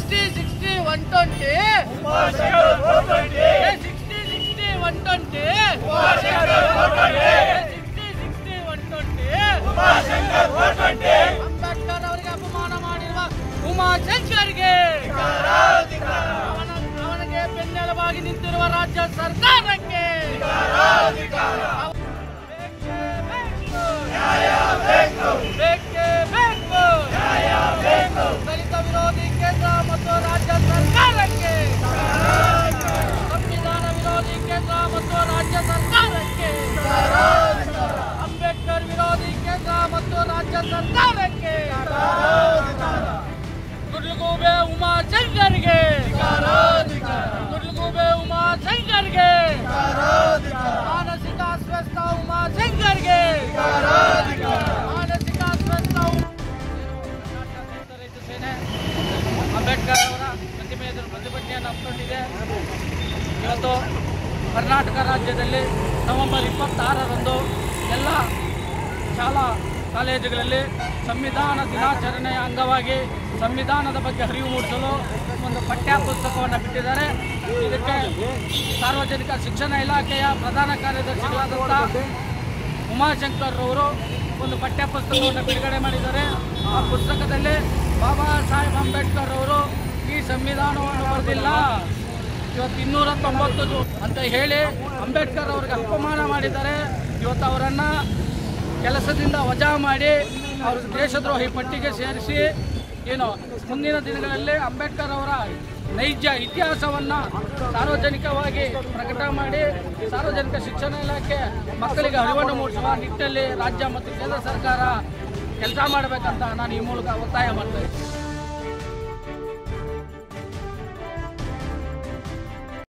sixty sixty one twenty sixty sixty one twenty sixty sixty one twenty Ambedkar ಅವರಿಗೆ ಅಪಮಾನ ಮಾಡಿರುವ ಉಮಾಶಂಕರ್ಗೆ ಅವನ ಅವನಿಗೆ ಬೆನ್ನೆಲುಬಾಗಿ ನಿಂತಿರುವ ರಾಜ್ಯ ಸರ್ಕಾರಕ್ಕೆ ಬೇಕೇ ಬೇಕು ದಲಿತ ವಿರೋಧಿ ಕೇಂದ್ರ ಮತ್ತು ರಾಜ್ಯ ಸರ್ಕಾರಕ್ಕೆ ಸಂವಿಧಾನ ವಿರೋಧಿ ಕೇಂದ್ರ ಮತ್ತು ರಾಜ್ಯ ಸರ್ಕಾರಕ್ಕೆ ಅಂಬೇಡ್ಕರ್ ವಿರೋಧಿ ಕೇಂದ್ರ ಮತ್ತು ರಾಜ್ಯ ಸರ್ಕಾರಕ್ಕೆ ಗುಡ್ಲುಗೂಬೆ ಉಮಾಶಂಕರ್ಗೆ ಗುಡ್ಲುಗೂಬೆ ಉಮಾಶಂಕರ್ಗೆ ಮಾನಸಿಕ ಅಸ್ವಸ್ಥ ಉಮಾಶಂಕರ್ಗೆ ಮಾನಸಿಕ ಅಸ್ವಸ್ಥ ಉ- ರೈತ ಸೇನೆ ಅಂಬೇಡ್ಕರ್ ಅವರ ಪ್ರತಿಮೆ ಎದುರು ಪ್ರತಿಭಟನೆಯನ್ನು ಹಮ್ಮಿಕೊಂಡಿದೆ ಇವತ್ತು ಕರ್ನಾಟಕ ರಾಜ್ಯದಲ್ಲಿ ನವೆಂಬರ್ ಇಪ್ಪತ್ತಾರರಂದು ಎಲ್ಲ ಶಾಲಾ ಕಾಲೇಜುಗಳಲ್ಲಿ ಸಂವಿಧಾನ ದಿನಾಚರಣೆಯ ಅಂಗವಾಗಿ ಸಂವಿಧಾನದ ಬಗ್ಗೆ ಅರಿವು ಮೂಡಿಸಲು ಒಂದು ಪಠ್ಯ ಪುಸ್ತಕವನ್ನು ಬಿಟ್ಟಿದ್ದಾರೆ ಇದಕ್ಕೆ ಸಾರ್ವಜನಿಕ ಶಿಕ್ಷಣ ಇಲಾಖೆಯ ಪ್ರಧಾನ ಕಾರ್ಯದರ್ಶಿಗಳಾದಂಥ ಉಮಾಶಂಕರ್ ಅವರು ಒಂದು ಪಠ್ಯ ಪುಸ್ತಕವನ್ನು ಬಿಡುಗಡೆ ಮಾಡಿದ್ದಾರೆ ಆ ಪುಸ್ತಕದಲ್ಲಿ ಬಾಬಾ ಸಾಹೇಬ್ ಅಂಬೇಡ್ಕರ್ ಅವರು ಈ ಸಂವಿಧಾನವನ್ನು ಬರೆದಿಲ್ಲ ಇವತ್ತು ಇನ್ನೂರ ತೊಂಬತ್ತು ಜು- ಅಂತ ಹೇಳಿ ಅಂಬೇಡ್ಕರ್ ಅವ್ರಿಗೆ ಅಪಮಾನ ಮಾಡಿದ್ದಾರೆ ಇವತ್ತು ಅವರನ್ನು ಕೆಲಸದಿಂದ ವಜಾ ಮಾಡಿ ಅವರು ದೇಶದ್ರೋಹಿ ಪಟ್ಟಿಗೆ ಸೇರಿಸಿ ಏನು ಮುಂದಿನ ದಿನಗಳಲ್ಲಿ ಅಂಬೇಡ್ಕರ್ ಅವರ ನೈಜ ಇತಿಹಾಸವನ್ನು ಸಾರ್ವಜನಿಕವಾಗಿ ಪ್ರಕಟ ಮಾಡಿ ಸಾರ್ವಜನಿಕ ಶಿಕ್ಷಣ ಇಲಾಖೆ ಮಕ್ಕಳಿಗೆ ಅರಿವನ್ನು ಮೂಡಿಸುವ ನಿಟ್ಟಿನಲ್ಲಿ ರಾಜ್ಯ ಮತ್ತು ಕೇಂದ್ರ ಸರ್ಕಾರ ಕೆಲಸ ಮಾಡಬೇಕಂತ ನಾನು ಈ ಮೂಲಕ ಒತ್ತಾಯ ಮಾಡ್ತೇನೆ